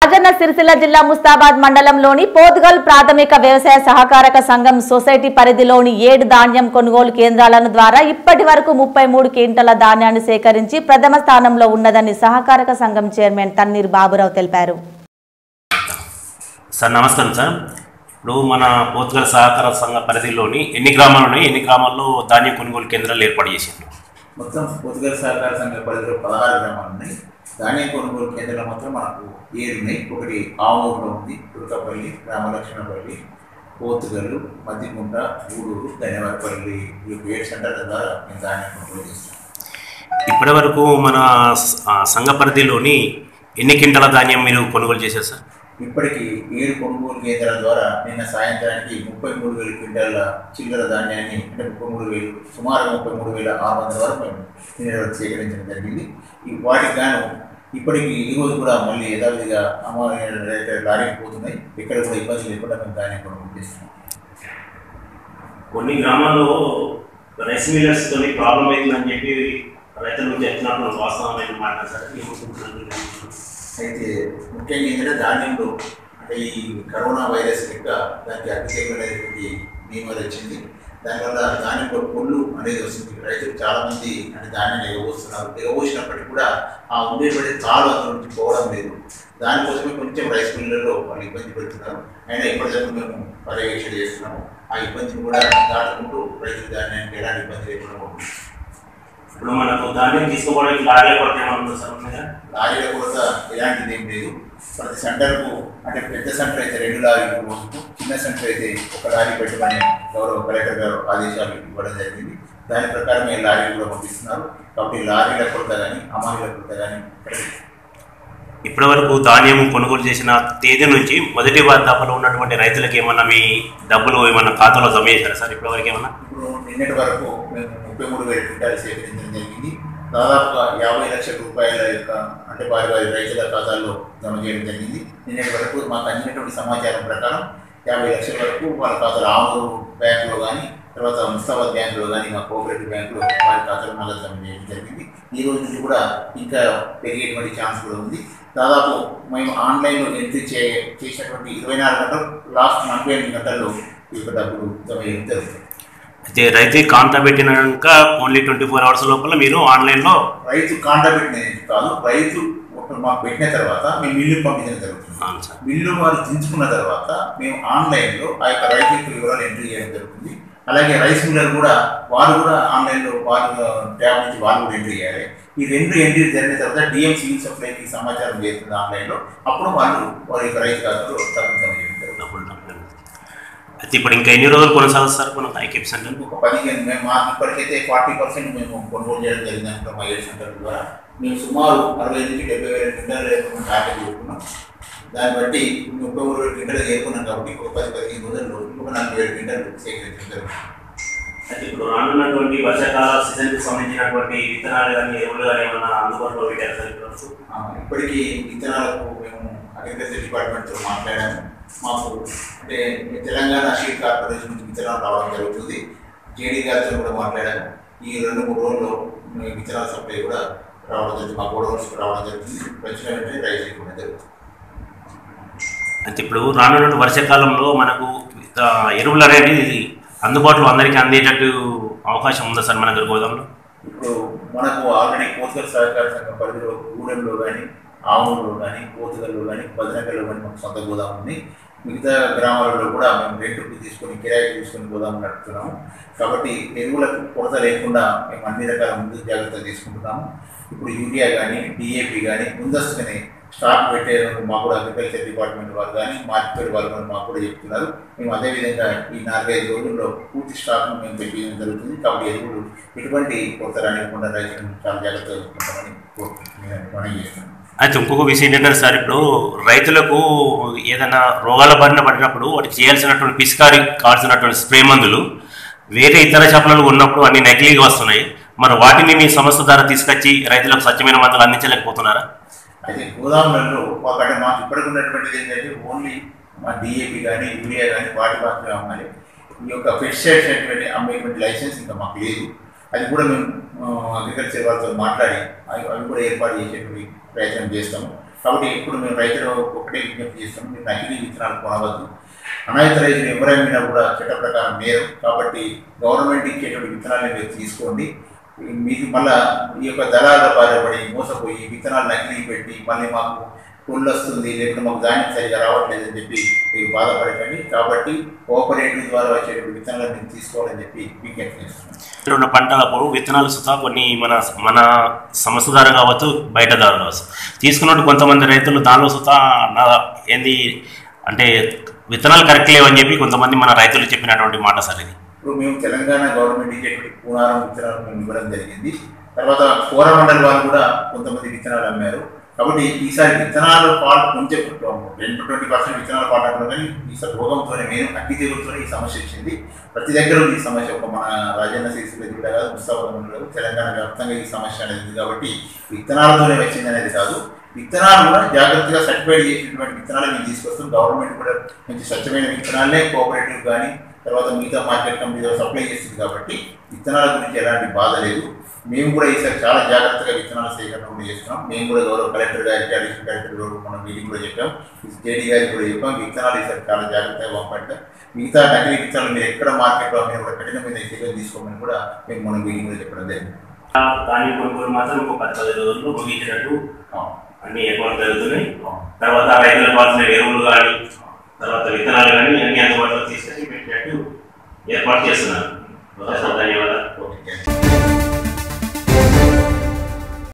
రాజన్న సిరిసిల్ల జిల్లా ముస్తాబాద్ మండలంలోని పోతుగల్ ప్రాథమిక వ్యవసాయ సహకారక సంఘం సొసైటీ పరిధిలోని ఏడు ధాన్యం కొనుగోలు కేంద్రాలను ద్వారా ఇప్పటి వరకు ముప్పై మూడు క్వింటల ధాన్యాన్ని సేకరించి ప్రథమ స్థానంలో ఉన్నదని సహకారక సంఘం చైర్మన్ తన్నీర్ బాబురావు తెలిపారు సార్ నమస్కారం సార్ ఇప్పుడు మన పోతుగల సహకార సంఘ పరిధిలోని ఎన్ని గ్రామాలు ఉన్నాయి ఎన్ని గ్రామాల్లో ధాన్యం కొనుగోలు కేంద్రాలు ఏర్పాటు చేసిండ్రు మొత్తం పొద్దుగల సహకార సంఘ పరిధిలో పదహారు గ్రామాలు ఉన్నాయి ధాన్యం కొనుగోలు కేంద్రాలు మాత్రం మనకు ఏడు ఉన్నాయి ఒకటి ఆవూరులో ఉంది తురకపల్లి రామలక్ష్మణపల్లి పోతుగల్లు మద్దికుంట గూడూరు ధన్యవాదపల్లి ఈ యొక్క ఏడు సెంటర్ల ద్వారా మేము ధాన్యం కొనుగోలు చేస్తాం ఇప్పటి వరకు మన స- ఆ, సంఘ పరిధిలోని ఎన్ని క్వింటాల ధాన్యం మీరు కొనుగోలు చేశారు సార్ ఇప్పటికి ఏడు కొనుగోలు కేంద్రాల ద్వారా నిన్న సాయంత్రానికి ముప్పై మూడు వేల క్వింటాల చిల్లర ధాన్యాన్ని అంటే ముప్పై మూడు వేలు సుమారు ముప్పై మూడు వేల ఆరు వందల వరకు మేము నిన్న వరకు సేకరించడం జరిగింది ఈ వాటికి గాను ఇప్పటికి ఈ రోజు కూడా మళ్ళీ యథావిధిగా అమ్మవారి లారీకి పోతున్నాయి ఇక్కడ కూడా ఇబ్బంది లేకుండా మేము ధాన్యం కొనుగోలు చేస్తున్నాం కొన్ని గ్రామాల్లో రైస్ మిల్లర్స్ తోని ప్రాబ్లం అవుతుందని చెప్పి రైతులు చెప్తున్నప్పుడు వాస్తవమైన మాట సార్ ఏమనుకుంటున్నారు? అయితే ముఖ్యంగా ఏంటంటే ధాన్యంలో అంటే ఈ కరోనా వైరస్ యొక్క దానికి అతిశయమైనటువంటి నియమాలు వచ్చింది దానివల్ల ధాన్యంలో పొల్లు అనేది వస్తుంది రైతులు చాలా మంది అంటే ధాన్యం ఎగబోస్తున్నారు ఎగబోసినప్పటికీ కూడా ఆ ఉండేటువంటి తాಳು అందులో నుంచి పోవడం లేదు దానికోసమే కొంచెం రైస్ మిల్లులలో వాళ్ళు ఇబ్బంది పెడుతున్నారు అయినా ఇప్పటిదాకా మేము పర్యవేక్షణ చేస్తున్నాము ఆ ఇబ్బందిని కూడా దాటుకుంటూ రైతులు ధాన్యానికి ఎలాంటి ఇబ్బంది లేకుండా ఉంటుంది ఇప్పుడు మనకు ధాన్యం తీసుకోవడానికి లారీల కొరత ఏమన్నా ఉందా సార్ ఉన్నాయా? లారీల కొరత ఎలాంటిది ఏం లేదు ప్రతి సెంటర్కు అంటే పెద్ద సెంటర్ అయితే రెండు లారీలు రోజుకు చిన్న సెంటర్ అయితే ఒక లారీ పెట్టమని గౌరవ కలెక్టర్ గారు ఆదేశాలు ఇవ్వడం జరిగింది దాని ప్రకారం ఈ లారీలు కూడా పంపిస్తున్నారు కాబట్టి లారీల కొరత కానీ అమారీల కొరత కానీ ఇప్పటి వరకు ధాన్యం కొనుగోలు చేసిన తేదీ నుంచి మొదటి వారి దఫలో ఉన్నటువంటి రైతులకు ఏమన్నా మీ డబ్బులు ఏమన్నా ఖాతాలో జమ చేశారా సార్ ఇప్పటి వరకు ఏమన్నా ఇప్పుడు నిన్నటి వరకు మేము ముప్పై మూడు వేల క్వింటాలు సేకరించడం జరిగింది దాదాపుగా యాభై లక్షల రూపాయల యొక్క అంటే వారి వారి రైతుల ఖాతాల్లో జమ చేయడం జరిగింది నిన్నటి వరకు మాకు అందినటువంటి సమాచారం ప్రకారం యాభై లక్షల వరకు వాళ్ళ ఖాతాలో ఆమూరు బ్యాంకులో కానీ తర్వాత ముస్తాబాద్ బ్యాంకులో కానీ మా కోఆపరేటివ్ బ్యాంకులో వారి ఖాతాలో నగదు జమ చేయడం జరిగింది ఈ రోజు నుంచి కూడా ఇంకా పెరిగేటువంటి ఛాన్స్ కూడా ఉంది దాదాపు మేము ఆన్లైన్లో ఎంట్రీ చే చేసినటువంటి ఇరవై నాలుగు గంటలు లాస్ట్ నలభై ఎనిమిది గంటల్లో ఈ యొక్క డబ్బులు జమ చేయడం జరుగుతుంది అయితే రైతు కాంటా పెట్టినాక ఓన్లీ ట్వంటీ ఫోర్ అవర్స్ లోపల మీరు ఆన్లైన్లో రైతు కాంట్రాక్ట్ కాదు రైతు ఒక మాకు పెట్టిన తర్వాత మేము మిల్లు పంపించడం జరుగుతుంది అవును సార్ మిల్లు వారు దించుకున్న తర్వాత మేము ఆన్లైన్లో ఆ యొక్క రైతు యొక్క వివరాలు ఎంట్రీ చేయడం జరుగుతుంది అలాగే రైస్ మిల్లర్ కూడా వారు కూడా ఆన్లైన్లో వారు ట్యాబ్ నుంచి వాళ్ళు కూడా ఎంట్రీ చేయాలి ఈ రెండు ఎంట్రీ జరిగిన తర్వాత డిఎం సివిల్ సప్లైకి సమాచారం చేస్తుంది ఆన్లైన్లో అప్పుడు వాళ్ళు వారి యొక్క రైతు ఖాతాలో తగ్గుతామని చేయడం జరుగుతుంది డబ్బులు డబ్బులు. అయితే ఇప్పుడు ఇంకా ఎన్ని రోజులు కొనసాగుతారు మనం ఐకేపీ సెంటర్ ఒక పదిహేను మేము మా ఇప్పటికైతే ఫార్టీ పర్సెంట్ మేము కొనుగోలు చేయడం జరిగింది అనుకుంటాం మా ఏడు సెంటర్ ద్వారా మేము సుమారు అరవై నుంచి డెబ్బై వేల క్వింటాలు టార్గెట్ చేసుకున్నాం దాన్ని బట్టి ముప్పై మూడు వేల క్వింటాలు చేరుకున్నాం కాబట్టి ఒక పది పదిహేను రోజుల్లో ఇంకొక నలభై ఏడు క్వింటాలు సేకరించడం జరుగుతుంది అయితే ఇప్పుడు రానున్నటువంటి వర్షాకాల సీజన్కి సంబంధించినటువంటి విత్తనాలు కానీ ఎరువులు కానీ ఏమన్నా అందుబాటులో పెట్టారు సార్ ఇప్పుడు ఆ, ఇప్పటికీ విత్తనాలకు మేము అగ్రికల్చర్ డిపార్ట్మెంట్తో మాట్లాడాము మాకు అంటే తెలంగాణ షీట్ కార్పొరేషన్ నుంచి విత్తనాలు రావడం జరుగుతుంది జేడీ గారితో కూడా మాట్లాడాము ఈ రెండు మూడు రోజుల్లో మీ విత్తనాల సప్లై కూడా రావడం జరుగుతుంది మా గోడౌన్స్ రావడం జరుగుతుంది వచ్చిన వెంటనే రైస్ కూడా జరుగుతుంది అయితే ఇప్పుడు రానున్న వర్షాకాలంలో మనకు ఆ, ఎరువులు అనేది అందుబాటులో అందరికీ అందేటట్టు అవకాశం ఉందా సార్ మన దగ్గర గోదాంలో ఇప్పుడు మనకు ఆల్రెడీ కోతుగల్ సహకార సంఘం పరిధిలో గూడెంలో కానీ ఆవులో కానీ కోతుగల్లో కానీ భద్రకల్లో కానీ మాకు సొంత గోదాం ఉంది మిగతా గ్రామాలలో కూడా మేము రెంట్కి తీసుకొని కిరాయికి తీసుకొని గోదాము నడుపుతున్నాము కాబట్టి ఎరువులకు కొరత లేకుండా మేము అన్ని రకాల ముందు జాగ్రత్తలు తీసుకుంటున్నాము ఇప్పుడు యూరియా కానీ డిఏపి కానీ ముందస్తుగానే స్టాక్ పెట్టే మాకు కూడా అగ్రికల్చర్ డిపార్ట్మెంట్ వారు కానీ మార్కెట్ వారు కానీ మాకు కూడా చెప్తున్నారు మేము అదేవిధంగా ఈ నాలుగైదు రోజుల్లో పూర్తి స్టాక్ను మేము పెట్టడం జరుగుతుంది కాబట్టి ఎరువులు ఎటువంటి కొరత రానివ్వకుండా రైతులను చాలా జాగ్రత్తగా చూసుకుంటామని కోరుకుంటున్నాను మనం చేస్తున్నాం అయితే ఇంకొక విషయం ఏంటంటే సార్ ఇప్పుడు రైతులకు ఏదైనా రోగాల బారిన పడినప్పుడు వాటికి చేయాల్సినటువంటి పిచికారి కావాల్సినటువంటి స్ప్రే మందులు వేరే ఇతర చేపలలో ఉన్నప్పుడు అన్ని నకిలీగా వస్తున్నాయి మరి వాటిని మీ సంస్థ ద్వారా తీసుకొచ్చి రైతులకు స్వచ్ఛమైన మందులు అందించలేకపోతున్నారా అయితే గోదాములలో మాకు అంటే మాకు ఇప్పటికి ఉన్నటువంటిది ఏంటంటే ఓన్లీ మా డిఏపి కానీ యూరియా కానీ వాటి మాత్రమే అమ్మాలి ఈ యొక్క పెస్టిసైడ్స్ అనేటువంటి అమ్మేటువంటి లైసెన్స్ ఇంకా మాకు లేదు అది కూడా మేము అగ్రికల్చర్ వాళ్ళతో మాట్లాడి అవి అవి కూడా ఏర్పాటు చేసేటువంటి ప్రయత్నం చేస్తాము కాబట్టి ఇప్పుడు మేము రైతులు ఒకటే విజ్ఞప్తి చేస్తాం మీరు నకిలీ విత్తనాలు కొనవద్దు అనాయత రైతులు ఎవరైనా కూడా చట్ట ప్రకారం నేరం కాబట్టి గవర్నమెంట్ ఇచ్చేటువంటి విత్తనాలను మీరు తీసుకోండి మీకు మళ్ళా ఈ యొక్క దళాల బాధపడి మోసపోయి విత్తనాలు నకిలీ పెట్టి మళ్ళీ మాకు పుల్లు వస్తుంది లేకపోతే మాకు ధాన్యం సరిగా రావట్లేదు అని చెప్పి మీరు బాధపడకండి కాబట్టి కోఆపరేటివ్ ద్వారా వచ్చేటువంటి విత్తనాలను మీరు తీసుకోవాలని చెప్పి విజ్ఞప్తి చేస్తున్నాం ఉన్న పంటలప్పుడు విత్తనాలు సుతా కొన్ని మన మన సంస్థ ద్వారా కావచ్చు బయట ద్వారా కావచ్చు తీసుకున్నట్టు కొంతమంది రైతులు దానిలో సుతా నా ఏంది అంటే విత్తనాలు కరెక్ట్ లేవని చెప్పి కొంతమంది మన రైతులు చెప్పినటువంటి మాట సార్ ఇది ఇప్పుడు మేము తెలంగాణ గవర్నమెంట్ ఇచ్చేటువంటి పూనారం విత్తనాలు మేము ఇవ్వడం జరిగింది తర్వాత కోరమండల్ వాళ్ళు కూడా కొంతమంది విత్తనాలు అమ్మారు కాబట్టి ఈసారి విత్తనాలు ఫాల్ట్ కొంచెం రెండు ట్వంటీ పర్సెంట్ విత్తనాలు ఫాల్ట్ అన్నారు కానీ ఈసారి రోగంతోనే మేము అగ్గి తెగులతోనే ఈ సమస్య వచ్చింది ప్రతి దగ్గర ఉంది ఈ సమస్య ఒక మన రాజన్న సిరిసిల్ల జిల్లా కాదు ముస్తాబాద్ తెలంగాణ వ్యాప్తంగా ఈ సమస్య అనేది ఉంది కాబట్టి విత్తనాలతోనే వచ్చింది అనేది కాదు విత్తనాలు కూడా జాగ్రత్తగా సర్టిఫైడ్ చేసినటువంటి విత్తనాలు మేము తీసుకొస్తాం గవర్నమెంట్ కూడా మంచి స్వచ్ఛమైన విత్తనాలే కోఆపరేటివ్ కానీ తర్వాత మిగతా మార్కెట్ కంపెనీ సప్లై చేస్తుంది కాబట్టి విత్తనాల గురించి ఎలాంటి బాధ లేదు మేము కూడా ఈసారి చాలా జాగ్రత్తగా విత్తనాల సేకరణ కూడా చేస్తున్నాం మేము కూడా గౌరవ కలెక్టర్ గారికి అడిషనల్ కలెక్టర్ గారు మనం మీటింగ్ కూడా చెప్పాం జేడీ గారికి కూడా చెప్పాం విత్తనాలు ఈసారి చాలా జాగ్రత్తగా పంపండి మిగతా నకిలీ విత్తనాలు మీరు ఎక్కడ మార్కెట్లో మీరు కూడా కఠినమైన చర్యలు తీసుకోమని కూడా మేము మనం మీటింగ్ కూడా చెప్పడం జరిగింది దాని కొనుగోలు మాత్రం ఒక పది పది రోజుల్లో ముగించినట్టు అవును. అన్ని ఏర్పాట్లు జరుగుతున్నాయి అవును. తర్వాత రైతులకు కావాల్సిన